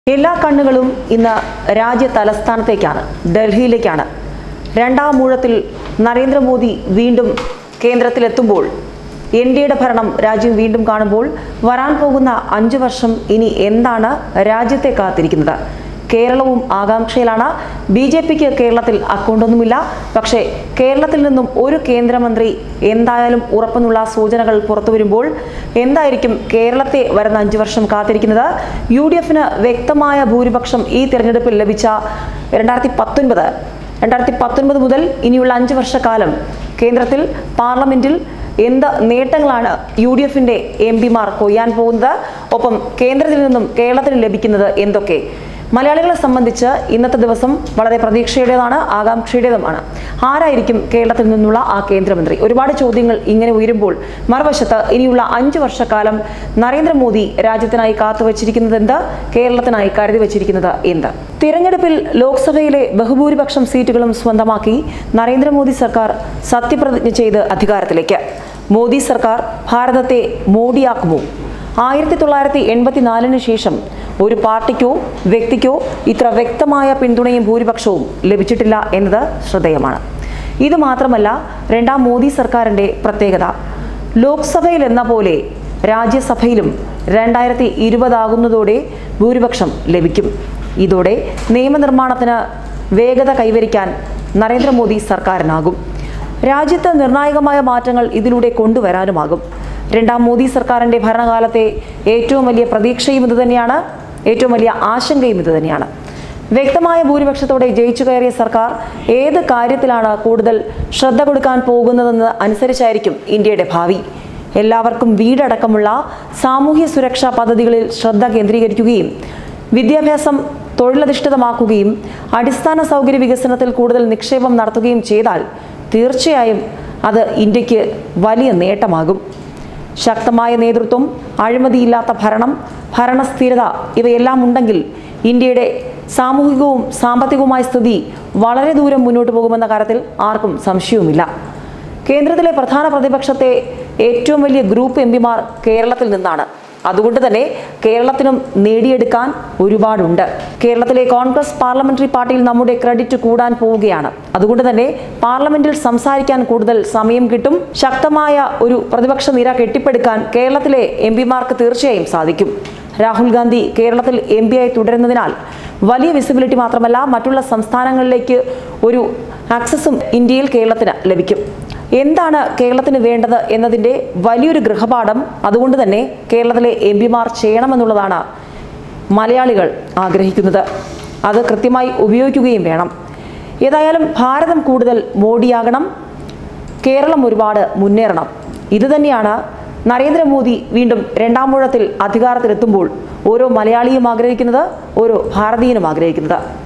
എല്ലാ കണ്ണുകളും ഇന്ന് രാജ്യ തലസ്ഥാനത്തേക്കാണ് ഡൽഹിയിലേക്കാണ് രണ്ടാം മൂഴത്തിൽ നരേന്ദ്രമോദി വീണ്ടും കേന്ദ്രത്തിലെത്തുമ്പോൾ എൻ ഡി എയുടെ ഭരണം രാജ്യം വീണ്ടും കാണുമ്പോൾ വരാൻ പോകുന്ന അഞ്ചു വർഷം ഇനി എന്താണ് രാജ്യത്തെ കാത്തിരിക്കുന്നത് കേരളവും ആകാംക്ഷയിലാണ് ബി ജെ പിക്ക് കേരളത്തിൽ അക്കൗണ്ടൊന്നുമില്ല പക്ഷേ കേരളത്തിൽ നിന്നും ഒരു കേന്ദ്രമന്ത്രി എന്തായാലും ഉറപ്പെന്നുള്ള സൂചനകൾ പുറത്തു വരുമ്പോൾ എന്തായിരിക്കും കേരളത്തെ വരുന്ന അഞ്ചു വർഷം കാത്തിരിക്കുന്നത് യു ഡി എഫിന് വ്യക്തമായ ഭൂരിപക്ഷം ഈ തിരഞ്ഞെടുപ്പിൽ ലഭിച്ച രണ്ടായിരത്തി പത്തൊൻപത് രണ്ടായിരത്തി പത്തൊൻപത് മുതൽ ഇനിയുള്ള അഞ്ച് വർഷക്കാലം കേന്ദ്രത്തിൽ പാർലമെന്റിൽ എന്ത് നേട്ടങ്ങളാണ് യു ഡി എഫിന്റെ എം പിമാർ കൊയ്യാൻ പോകുന്നത് ഒപ്പം കേന്ദ്രത്തിൽ നിന്നും കേരളത്തിന് ലഭിക്കുന്നത് എന്തൊക്കെ മലയാളികളെ സംബന്ധിച്ച് ഇന്നത്തെ ദിവസം വളരെ പ്രതീക്ഷയുടേതാണ് ആകാംക്ഷയുടേതുമാണ് ആരായിരിക്കും കേരളത്തിൽ നിന്നുള്ള ആ കേന്ദ്രമന്ത്രി ഒരുപാട് ചോദ്യങ്ങൾ ഇങ്ങനെ ഉയരുമ്പോൾ മറുവശത്ത് ഇനിയുള്ള അഞ്ചു വർഷക്കാലം നരേന്ദ്രമോദി രാജ്യത്തിനായി കാത്തുവച്ചിരിക്കുന്നത് എന്ത് കേരളത്തിനായി കരുതി വച്ചിരിക്കുന്നത് എന്ത് തിരഞ്ഞെടുപ്പിൽ ലോക്സഭയിലെ ബഹുഭൂരിപക്ഷം സീറ്റുകളും സ്വന്തമാക്കി നരേന്ദ്രമോദി സർക്കാർ സത്യപ്രതിജ്ഞ ചെയ്ത് അധികാരത്തിലേക്ക് മോദി സർക്കാർ ഭാരതത്തെ മോഡിയാക്കുമോ ആയിരത്തി തൊള്ളായിരത്തി എൺപത്തിനാലിന് ശേഷം ഒരു പാർട്ടിക്കോ വ്യക്തിക്കോ ഇത്ര വ്യക്തമായ പിന്തുണയും ഭൂരിപക്ഷവും ലഭിച്ചിട്ടില്ല എന്നത് ശ്രദ്ധേയമാണ് ഇത് മാത്രമല്ല രണ്ടാം മോദി സർക്കാരിൻ്റെ പ്രത്യേകത ലോക്സഭയിൽ എന്ന പോലെ രാജ്യസഭയിലും രണ്ടായിരത്തി ഇരുപതാകുന്നതോടെ ഭൂരിപക്ഷം ലഭിക്കും ഇതോടെ നിയമനിർമ്മാണത്തിന് വേഗത കൈവരിക്കാൻ നരേന്ദ്രമോദി സർക്കാരിനാകും രാജ്യത്ത് നിർണായകമായ മാറ്റങ്ങൾ ഇതിലൂടെ കൊണ്ടുവരാനുമാകും രണ്ടാം മോദി സർക്കാരിൻ്റെ ഭരണകാലത്തെ ഏറ്റവും വലിയ പ്രതീക്ഷയും ഇതുതന്നെയാണ് ഏറ്റവും വലിയ ആശങ്കയും ഇതുതന്നെയാണ് വ്യക്തമായ ഭൂരിപക്ഷത്തോടെ ജയിച്ചു കയറിയ സർക്കാർ ഏത് കാര്യത്തിലാണ് കൂടുതൽ ശ്രദ്ധ കൊടുക്കാൻ പോകുന്നതെന്ന് അനുസരിച്ചായിരിക്കും ഇന്ത്യയുടെ ഭാവി എല്ലാവർക്കും വീടടക്കമുള്ള സാമൂഹ്യ സുരക്ഷാ പദ്ധതികളിൽ ശ്രദ്ധ കേന്ദ്രീകരിക്കുകയും വിദ്യാഭ്യാസം തൊഴിലധിഷ്ഠിതമാക്കുകയും അടിസ്ഥാന സൗകര്യ വികസനത്തിൽ കൂടുതൽ നിക്ഷേപം നടത്തുകയും ചെയ്താൽ തീർച്ചയായും അത് ഇന്ത്യക്ക് വലിയ നേട്ടമാകും ശക്തമായ നേതൃത്വം അഴിമതിയില്ലാത്ത ഭരണം ഭരണസ്ഥിരത ഇവയെല്ലാം ഉണ്ടെങ്കിൽ ഇന്ത്യയുടെ സാമൂഹികവും സാമ്പത്തികവുമായ സ്ഥിതി വളരെ ദൂരം മുന്നോട്ട് പോകുമെന്ന കാര്യത്തിൽ ആർക്കും സംശയവുമില്ല കേന്ദ്രത്തിലെ പ്രധാന പ്രതിപക്ഷത്തെ ഏറ്റവും വലിയ ഗ്രൂപ്പ് എം പിമാർ കേരളത്തിൽ നിന്നാണ് അതുകൊണ്ട് തന്നെ കേരളത്തിനും നേടിയെടുക്കാൻ ഒരുപാടുണ്ട് കേരളത്തിലെ കോൺഗ്രസ് പാർലമെന്ററി പാർട്ടിയിൽ നമ്മുടെ ക്രെഡിറ്റ് കൂടാൻ പോവുകയാണ് അതുകൊണ്ട് തന്നെ പാർലമെന്റിൽ സംസാരിക്കാൻ കൂടുതൽ സമയം കിട്ടും ശക്തമായ ഒരു പ്രതിപക്ഷ നിര കെട്ടിപ്പടുക്കാൻ കേരളത്തിലെ എം പിമാർക്ക് തീർച്ചയായും സാധിക്കും രാഹുൽ ഗാന്ധി കേരളത്തിൽ എം പി ആയി തുടരുന്നതിനാൽ വലിയ വിസിബിലിറ്റി മാത്രമല്ല മറ്റുള്ള സംസ്ഥാനങ്ങളിലേക്ക് ഒരു ആക്സസും ഇന്ത്യയിൽ കേരളത്തിന് ലഭിക്കും എന്താണ് കേരളത്തിന് വേണ്ടത് എന്നതിൻ്റെ വലിയൊരു ഗൃഹപാഠം അതുകൊണ്ട് തന്നെ കേരളത്തിലെ എം പിമാർ ചെയ്യണമെന്നുള്ളതാണ് മലയാളികൾ ആഗ്രഹിക്കുന്നത് അത് കൃത്യമായി ഉപയോഗിക്കുകയും വേണം ഏതായാലും ഭാരതം കൂടുതൽ മോഡിയാകണം കേരളം ഒരുപാട് മുന്നേറണം ഇതുതന്നെയാണ് നരേന്ദ്രമോദി വീണ്ടും രണ്ടാം മൂഴത്തിൽ അധികാരത്തിലെത്തുമ്പോൾ ഓരോ മലയാളിയും ആഗ്രഹിക്കുന്നത് ഓരോ ഭാരതീയനും ആഗ്രഹിക്കുന്നത്